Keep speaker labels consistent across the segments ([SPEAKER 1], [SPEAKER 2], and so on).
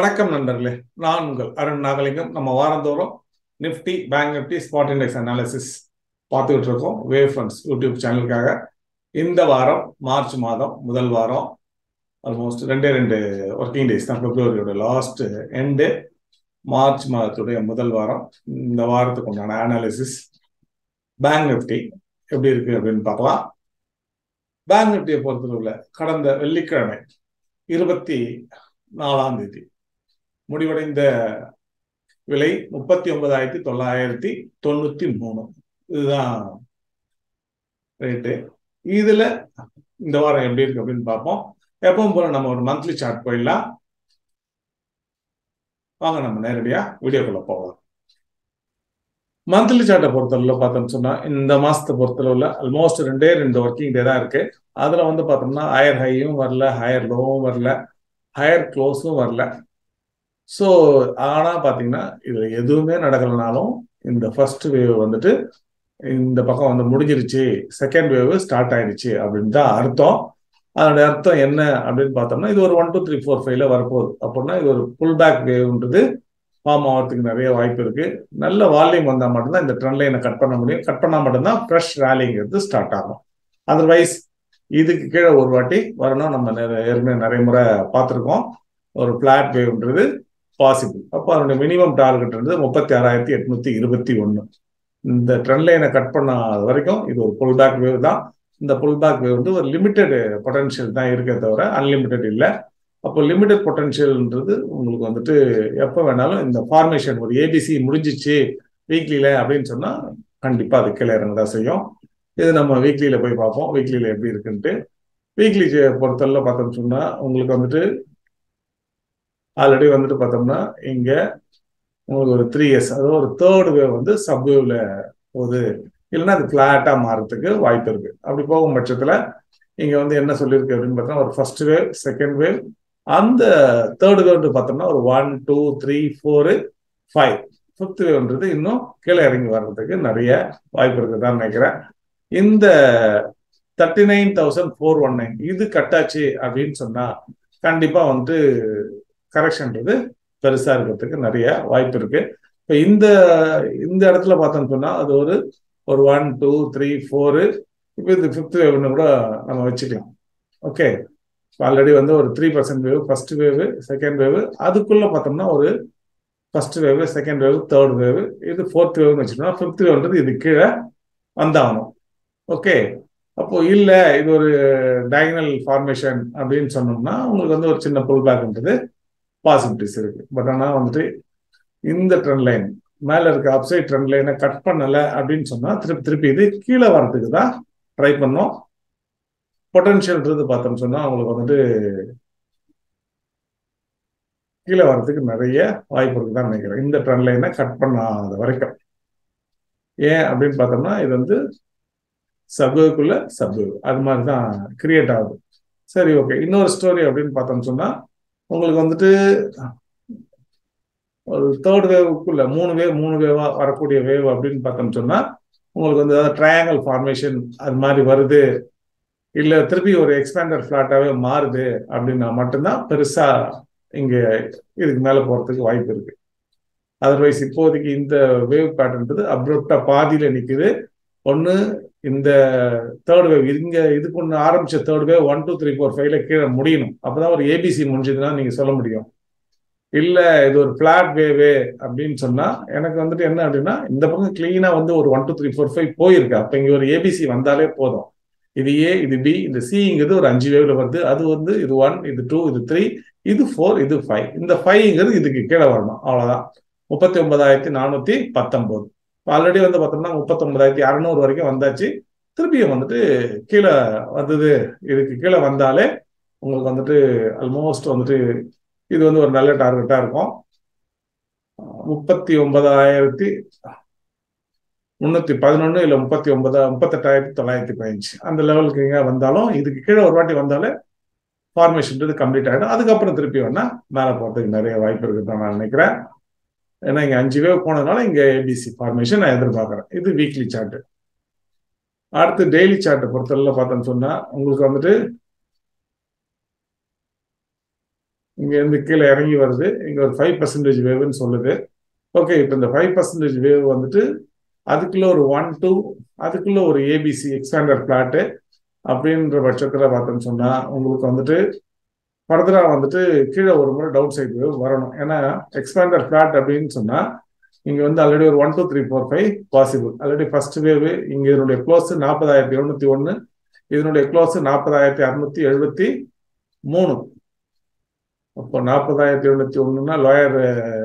[SPEAKER 1] வணக்கம் நண்பர்களே நான் உங்கள் அருண் நாகலிங்கம் நம்ம வாரந்தோறும் nifty bank Nifty spot index analysis பார்த்துக்கிட்டு இருக்கோம் வேவ் ஃபண்ட்ஸ் யூடியூப் சேனலுக்காக இந்த வாரம் மார்ச் மாதம் முதல் வாரம் ஆல்மோஸ்ட் ரெண்டே ரெண்டு ஒர்க்கிங் டேஸ் தான் பிப்ரவரியோட லாஸ்ட் எண்டு மார்ச் மாதத்துடைய முதல் வாரம் இந்த வாரத்துக்கு உண்டான அனாலிசிஸ் பேங்க் நிஃப்டி எப்படி இருக்கு அப்படின்னு பார்க்கலாம் பேங்க் நிஃப்டியை பொறுத்தளவில் கடந்த வெள்ளிக்கிழமை இருபத்தி நாலாம் தேதி முடிவடைந்த விலை முப்பத்தி ஒன்பதாயிரத்தி தொள்ளாயிரத்தி தொண்ணூத்தி மூணு இதுதான் ரேட்டு இதுல இந்த வாரம் எப்படி இருக்கு அப்படின்னு பார்ப்போம் எப்பவும் போல நம்ம ஒரு மந்த்லி சார்ட் போயிடலாம் வாங்க நம்ம நேரடியா வீடியோக்குள்ள போகலாம் மந்த்லி சார்ட்டை பொறுத்தளவுல பார்த்தோம்னு சொன்னா இந்த மாசத்தை பொறுத்தளவுல ஆல்மோஸ்ட் ரெண்டே ரெண்டு ஒர்க்கிங் டே தான் இருக்கு அதுல வந்து பார்த்தோம்னா ஹையர் ஹையும் வரல ஹையர் லோவும் வரல ஹையர் க்ளோஸும் வரல ஸோ ஆனால் பார்த்தீங்கன்னா இதில் எதுவுமே நடக்கலைனாலும் இந்த ஃபர்ஸ்ட் வேவ் வந்துட்டு இந்த பக்கம் வந்து முடிஞ்சிருச்சு செகண்ட் வேவ் ஸ்டார்ட் ஆயிடுச்சு அப்படின்னு தான் அர்த்தம் அதனுடைய அர்த்தம் என்ன அப்படின்னு பார்த்தோம்னா இது ஒரு ஒன் டூ த்ரீ ஃபோர் ஃபைவ்ல வரப்போகுது அப்படின்னா இது ஒரு புல் பேக் வேவ்ன்றது ஃபார்ம் ஆகிறதுக்கு நிறைய வாய்ப்பு இருக்கு நல்ல வால்யூம் வந்தால் மட்டும்தான் இந்த ட்ரெண்ட் லைனை கட் பண்ண முடியும் கட் பண்ணால் மட்டும்தான் ஃப்ரெஷ் ரேலிங்கிறது ஸ்டார்ட் ஆகும் அதர்வைஸ் இதுக்கு கீழே ஒரு வாட்டி வரணும் நம்ம ஏற்கனவே நிறைய முறை பார்த்துருக்கோம் ஒரு பிளாட் வேவ்ன்றது பாசிபிள் அப்போ அதனுடைய மினிமம் டார்கெட் வந்து முப்பத்தி ஆறாயிரத்தி எட்நூத்தி இருபத்தி ஒன்று இந்த ட்ரெண்ட் லைனை கட் பண்ணாத வரைக்கும் இது ஒரு புல் பேக் வேவ் தான் இந்த புல் பேக் வேவ் வந்து ஒரு லிமிட்டெட் பொட்டன்ஷியல் தான் இருக்கே தவிர அன்லிமிட்டெட் இல்லை அப்போ லிமிட்டெட் பொட்டன்ஷியல்ன்றது உங்களுக்கு வந்துட்டு எப்போ வேணாலும் இந்த ஃபார்மேஷன் ஒரு ஏபிசி முடிஞ்சிச்சு வீக்லியில அப்படின்னு சொன்னால் கண்டிப்பாக அது கீழே இறங்க தான் செய்யும் இது நம்ம வீக்லியில போய் பார்ப்போம் வீக்லியில எப்படி இருக்குன்ட்டு வீக்லி பொறுத்தவரை பார்த்தோம்னு சொன்னா உங்களுக்கு வந்துட்டு ஆல்ரெடி வந்துட்டு பார்த்தோம்னா இங்க உங்களுக்கு ஒரு த்ரீ இயர்ஸ் அதாவது ஒரு தேர்ட் வேவ் வந்து சப் வேவ்ல போகுது இல்லைன்னா அது பிளாட்டா மாறதுக்கு வாய்ப்பு இருக்கு அப்படி போகும் பட்சத்துல இங்க வந்து என்ன சொல்லியிருக்கு அப்படின்னு பார்த்தோம்னா ஒரு ஃபர்ஸ்ட் வேவ் செகண்ட் வேவ் அந்த தேர்ட் வேவ் பார்த்தோம்னா ஒரு one two three four five fifth வேவ்ன்றது இன்னும் கீழே இறங்கி வர்றதுக்கு நிறைய வாய்ப்பு இருக்குதான் நினைக்கிறேன் இந்த thirty nine thousand four one nine இது கட்டாச்சு அப்படின்னு சொன்னா கண்டிப்பா வந்துட்டு கரெக்ஷன்றது பெருசா இருக்கிறதுக்கு நிறைய வாய்ப்பு இருக்கு இப்போ இந்த இந்த இடத்துல பார்த்தோம்னு சொன்னா அது ஒரு ஒரு ஒன் டூ த்ரீ ஃபோரு இப்போ இது ஃபிஃப்த் வேவ்னு கூட நம்ம வச்சுக்கலாம் ஓகே ஆல்ரெடி வந்து ஒரு three percent wave first wave second wave அதுக்குள்ள பார்த்தோம்னா ஒரு first wave second wave third wave இது ஃபோர்த் வேவ்னு வச்சுக்கோங்க ஃபிஃப்த் வேவ்ன்றது இது கீழே வந்தாகணும் ஓகே அப்போ இல்லை இது ஒரு டயகனல் ஃபார்மேஷன் அப்படின்னு சொன்னோம்னா உங்களுக்கு வந்து ஒரு சின்ன புல் பேக்ன்றது பாசிபிலிட்டிஸ் இருக்கு பட் ஆனால் வந்துட்டு இந்த ட்ரெண்ட் லைன் மேலே இருக்க அப்சைட் ட்ரெண்ட் லைனை கட் பண்ணலை அப்படின்னு சொன்னால் திருப்பி திருப்பி இது கீழே வரதுக்கு தான் ட்ரை பண்ணோம் பொட்டன்ஷியல்ன்றது பார்த்தோம்னு சொன்னால் உங்களுக்கு வந்துட்டு கீழே வர்றதுக்கு நிறைய வாய்ப்பு இருக்கு தான் நினைக்கிறேன் இந்த ட்ரெண்ட் லைனை கட் பண்ணாத வரைக்கும் ஏன் அப்படின்னு பார்த்தோம்னா இது வந்து சப்வேக்குள்ள சப்வே அது மாதிரி தான் கிரியேட் ஆகுது சரி ஓகே இன்னொரு ஸ்டோரி அப்படின்னு பார்த்தோம்னு சொன்னா உங்களுக்கு வந்துட்டு ஒரு தேர்ட் வேவுக்குள்ள மூணு வேவ் மூணு வேவா வரக்கூடிய வேவ் அப்படின்னு பார்த்தோம்னு சொன்னா உங்களுக்கு வந்து அதாவது ட்ரையாங்கல் ஃபார்மேஷன் அது மாதிரி வருது இல்லை திருப்பி ஒரு எக்ஸ்பேண்டர் ஃபிளாட்டாவே மாறுது அப்படின்னா மட்டும்தான் பெருசா இங்க இதுக்கு மேல போறதுக்கு வாய்ப்பு இருக்கு அதர்வைஸ் இப்போதைக்கு இந்த வேவ் பேட்டர்ன்றது அப்ரப்டா பாதியில நிக்குது ஒன்று இந்த தேர்ட் வேவ் இங்க இதுக்கு ஒன்று ஆரம்பிச்ச third wave one two three four ஃபைவ்ல கீழே முடியணும் அப்பதான் ஒரு ஏபிசி முடிஞ்சதுன்னா நீங்க சொல்ல முடியும் இல்ல இது ஒரு பிளாட் வேவு அப்படின்னு சொன்னா எனக்கு வந்துட்டு என்ன அப்படின்னா இந்த பக்கம் கிளீனா வந்து ஒரு one two three four five போயிருக்கு அப்ப இங்க ஒரு ஏபிசி வந்தாலே போதும் இது ஏ இது பி இந்த சிங்கிறது ஒரு அஞ்சு வேவ்ல வருது அது வந்து இது ஒன் இது டூ இது த்ரீ இது ஃபோர் இது ஃபைவ் இந்த ஃபைவ்ங்கிறது இதுக்கு கீழே வரணும் அவ்வளவுதான் முப்பத்தி ஒன்பதாயிரத்தி நானூத்தி பத்தொன்பது ஆல்ரெடி வந்து பார்த்தோம்னா முப்பத்தொன்பதாயிரத்தி அறநூறு வரைக்கும் வந்தாச்சு திருப்பியும் வந்துட்டு கீழே வந்தது இதுக்கு கீழே வந்தாலே உங்களுக்கு வந்துட்டு ஆல்மோஸ்ட் வந்துட்டு இது வந்து ஒரு நல்ல டார்கெட்டா இருக்கும் முப்பத்தி ஒன்பதாயிரத்தி முன்னூத்தி பதினொன்னு இல்ல முப்பத்தி ஒன்பதா முப்பத்தெட்டாயிரத்தி தொள்ளாயிரத்தி பதினஞ்சு அந்த லெவலுக்கு எங்க வந்தாலும் இதுக்கு கீழே ஒரு வாட்டி வந்தாலே ஃபார்மேஷன் கம்ப்ளீட் ஆகிடும் அதுக்கப்புறம் திருப்பி வேணா மேலே போகிறதுக்கு நிறைய வாய்ப்பு இருக்குதான் நான் நினைக்கிறேன் ஏன்னா இங்க அஞ்சு வேவ் போனதுனால இங்க ஏபிசி ஃபார்மேஷன் நான் எதிர்பார்க்குறேன் இது வீக்லி சார்ட் அடுத்து டெய்லி சார்ட்டை பொறுத்தவரை பார்த்தோம்னு சொன்னா உங்களுக்கு வந்துட்டு இங்க இங்க இருந்து கீழே இறங்கி வருது இங்க ஒரு ஃபைவ் பர்சன்டேஜ் வேவ்னு சொல்லுது ஓகே இப்போ இந்த ஃபைவ் பர்சன்டேஜ் வேவ் வந்துட்டு அதுக்குள்ள ஒரு ஒன் டூ அதுக்குள்ள ஒரு ஏபிசி எக்ஸ்பேண்டர் பிளாட்டு அப்படின்ற பட்சத்தில் பார்த்தோம்னு சொன்னா உங்களுக்கு வந்துட்டு ஃபர்தரா வந்துட்டு கீழே ஒரு முறை டவுன் சைடு வேவ் வரணும் ஏன்னா எக்ஸ்பேண்டர் பிளாட் அப்படின்னு சொன்னா இங்க வந்து ஆல்ரெடி ஒரு one two three four five possible already first wave இங்க இதனுடைய க்ளோஸ் நாற்பதாயிரத்தி எழுநூத்தி ஒன்று இதனுடைய க்ளோஸ் நாற்பதாயிரத்தி அறுநூத்தி எழுபத்தி மூணு அப்போ நாற்பதாயிரத்தி எழுநூத்தி ஒண்ணுன்னா லோயர்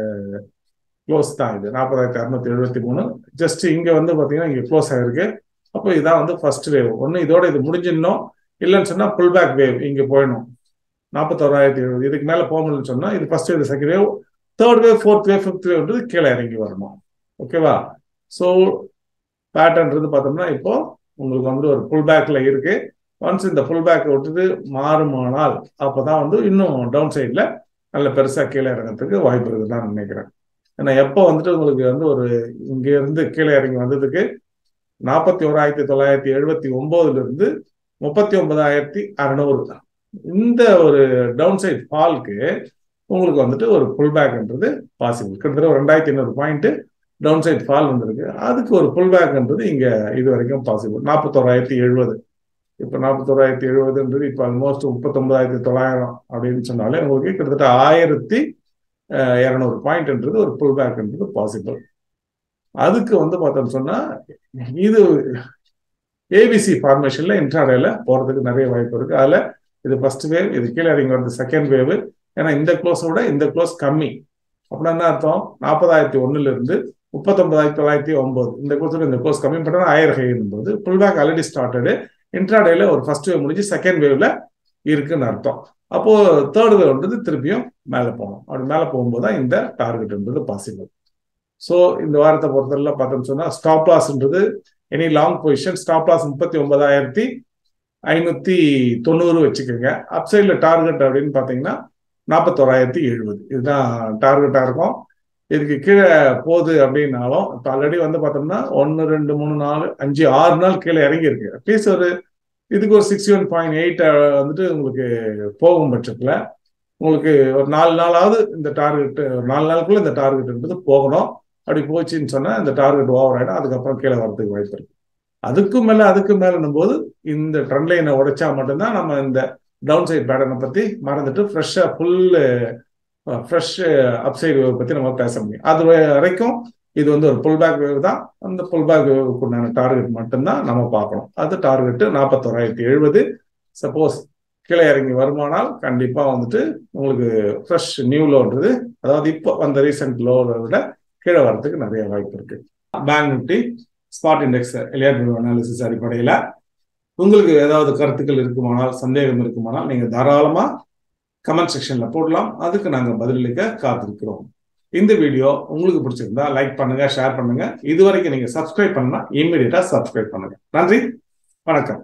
[SPEAKER 1] க்ளோஸ் தான் இது நாற்பதாயிரத்தி அறுநூத்தி எழுபத்தி மூணு ஜஸ்ட் இங்க வந்து பாத்தீங்கன்னா இங்க க்ளோஸ் ஆயிருக்கு அப்போ இதான் வந்து ஃபர்ஸ்ட் வேவ் ஒன்று இதோட இது முடிஞ்சிடணும் இல்லைன்னு சொன்னா புல் பேக் வேவ் இங்க போயிடணும் நாற்பத்தோராயிரத்தி எழுபது இதுக்கு மேல போக முடியலன்னு சொன்னா இது first wave second wave third wave fourth wave fifth வேவ்ன்றது கீழே இறங்கி வரணும் ஓகேவா ஸோ பேட்டர்ன்றது பார்த்தோம்னா இப்போ உங்களுக்கு வந்து ஒரு புல் பேக்ல இருக்கு ஒன்ஸ் இந்த புல் பேக்கை விட்டுட்டு மாறுமானால் அப்பதான் வந்து இன்னும் டவுன் சைட்ல நல்ல பெருசா கீழே இறங்கிறதுக்கு வாய்ப்பு இருக்குன்னு நான் நினைக்கிறேன் ஏன்னா எப்போ வந்துட்டு உங்களுக்கு வந்து ஒரு இங்க இருந்து கீழே இறங்கி வந்ததுக்கு நாற்பத்தி ஓராயிரத்தி தொள்ளாயிரத்தி எழுபத்தி ஒன்பதுல இருந்து முப்பத்தி ஒன்பதாயிரத்தி அறநூறு இந்த ஒரு டவுன் சைட் ஃபால்க்கு உங்களுக்கு வந்துட்டு ஒரு புல் பேக்ன்றது பாசிபிள் கிட்டத்தட்ட ஒரு ரெண்டாயிரத்தி ஐநூறு பாயிண்ட் டவுன் சைட் ஃபால் வந்திருக்கு அதுக்கு ஒரு புல் பேக்ன்றது இங்க இது வரைக்கும் பாசிபிள் நாற்பத்தோராயிரத்தி எழுபது இப்போ நாற்பத்தோராயிரத்தி எழுபதுன்றது இப்போ ஆல்மோஸ்ட் முப்பத்தொன்பதாயிரத்தி தொள்ளாயிரம் அப்படின்னு சொன்னாலே உங்களுக்கு கிட்டத்தட்ட ஆயிரத்தி இரநூறு பாயிண்ட்ன்றது ஒரு புல் பேக்ன்றது பாசிபிள் அதுக்கு வந்து பார்த்தோம்னு சொன்னா இது ஏபிசி ஃபார்மேஷன்ல இன்ட்ராடேல போறதுக்கு நிறைய வாய்ப்பு இருக்கு அதுல இது ஃபர்ஸ்ட் வேவ் இது கீழே இறங்கி வருது செகண்ட் வேவ் ஏன்னா இந்த க்ளோஸை விட இந்த க்ளோஸ் கம்மி அப்படின்னா என்ன அர்த்தம் நாற்பதாயிரத்தி ஒண்ணுல இருந்து முப்பத்தொன்பதாயிரத்தி தொள்ளாயிரத்தி ஒன்பது இந்த க்ளோஸோட இந்த க்ளோஸ் கம்மி பண்ணா ஆயிரம் ஹை போது புல் பேக் ஆல்ரெடி ஸ்டார்டடு இன்ட்ராடேல ஒரு ஃபர்ஸ்ட் வேவ் முடிஞ்சு செகண்ட் வேவ்ல இருக்குன்னு அர்த்தம் அப்போ தேர்ட் வேவ்ன்றது திருப்பியும் மேலே போகணும் அப்படி மேலே போகும்போது தான் இந்த டார்கெட்ன்றது பாசிபிள் ஸோ இந்த வாரத்தை பொறுத்தவரை பார்த்தோம்னு சொன்னா ஸ்டாப் லாஸ்ன்றது any long position stop loss முப்பத்தி ஒன்பதாயிரத்தி ஐநூத்தி தொண்ணூறு வச்சுக்கோங்க அப்சைட்ல டார்கெட் அப்படின்னு பார்த்தீங்கன்னா நாற்பத்தோராயிரத்தி எழுபது இதுதான் டார்கெட்டா இருக்கும் இதுக்கு கீழே போகுது அப்படின்னாலும் இப்போ ஆல்ரெடி வந்து பார்த்தோம்னா ஒன்று ரெண்டு மூணு நாலு அஞ்சு ஆறு நாள் கீழே இறங்கி இருக்கு அட்லீஸ்ட் ஒரு இதுக்கு ஒரு சிக்ஸ்டி ஒன் பாயிண்ட் எயிட் வந்துட்டு உங்களுக்கு போகும் பட்சத்தில் உங்களுக்கு ஒரு நாலு நாளாவது இந்த டார்கெட் நாலு நாளுக்குள்ள இந்த டார்கெட்ன்றது போகணும் அப்படி போச்சுன்னு சொன்னால் இந்த டார்கெட் ஓவர் ஆகிடும் அதுக்கப்புறம் கீழே வரதுக்கு வாய்ப்பு இருக்கு அதுக்கும் மேலே அதுக்கு மேலும் போது இந்த ட்ரெண்ட் லைனை உடைச்சா மட்டும்தான் நம்ம இந்த டவுன் சைட் பேட்டர்னை பற்றி மறந்துட்டு ஃப்ரெஷ்ஷாக ஃபுல் ஃப்ரெஷ் அப்சைடு வேவ் பற்றி நம்ம பேச முடியும் அது வரைக்கும் இது வந்து ஒரு புல் பேக் வேவ் தான் அந்த புல் பேக் வேவுக்கு உண்டான டார்கெட் மட்டும்தான் நம்ம பார்க்கணும் அது டார்கெட்டு நாற்பத்தோராயிரத்தி எழுபது சப்போஸ் கீழே இறங்கி வருமானால் கண்டிப்பாக வந்துட்டு உங்களுக்கு ஃப்ரெஷ் நியூ லோன்றது அதாவது இப்போ அந்த ரீசெண்ட் லோவை விட கீழே வரதுக்கு நிறைய வாய்ப்பு இருக்கு bank Nifty spot index Elliott analysis அடிப்படையில் உங்களுக்கு ஏதாவது கருத்துக்கள் இருக்குமானால் சந்தேகம் இருக்குமானால் நீங்கள் தாராளமாக கமெண்ட் செக்ஷன்ல போடலாம் அதுக்கு நாங்கள் பதிலளிக்க காத்திருக்கிறோம் இந்த வீடியோ உங்களுக்கு பிடிச்சிருந்தா லைக் பண்ணுங்க ஷேர் பண்ணுங்க இது வரைக்கும் நீங்க சப்ஸ்கிரைப் பண்ணா இமீடியட்டா சப்ஸ்கிரைப் பண்ணுங்க நன்றி வணக்கம்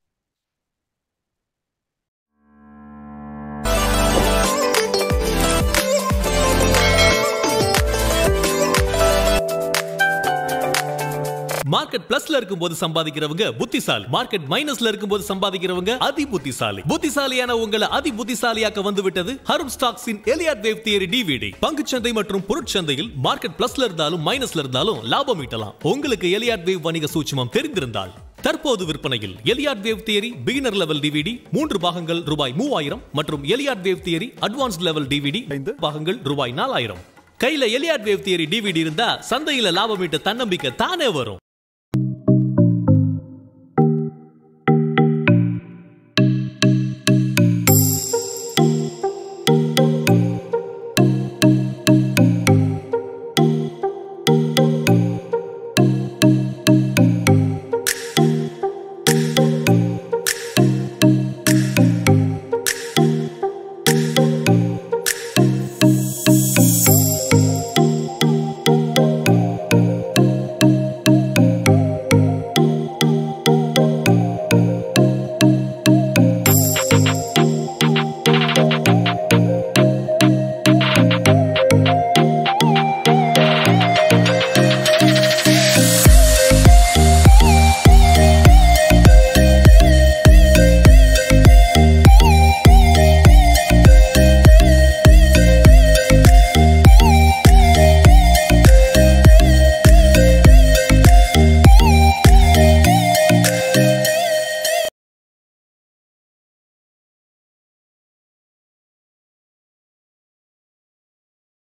[SPEAKER 2] மார்க்கெட் பிளஸ்ல இருக்கும்போது சம்பாதிக்கிறவங்க புத்திசாலி மார்க்கெட் மைனஸ்ல இருக்கும்போது சம்பாதிக்கிறவங்க அதி புத்திசாலி புத்திசாலியான உங்களை அதி புத்திசாலியாக்க வந்து விட்டது ஹரும் ஸ்டாக்ஸின் எலியாட் வேவ் தியரி டிவிடி பங்குச்சந்தை மற்றும் பொருட்சந்தையில் மார்க்கெட் பிளஸ்ல இருந்தாலும் மைனஸ்ல இருந்தாலும் லாபம் ஈட்டலாம் உங்களுக்கு எலியாட் வேவ் வணிக சூட்சமம் தெரிந்திருந்தால் தற்போது விற்பனையில் Elliott wave theory beginner level DVD மூன்று பாகங்கள் ரூபாய் மூவாயிரம் மற்றும் Elliott wave theory advanced level DVD ஐந்து பாகங்கள் ரூபாய் நாலாயிரம் கையில எலியாட் வேவ் தியரி டிவிடி இருந்தா சந்தையில லாபம் ஈட்ட தன்னம்பிக்கை தானே வரும்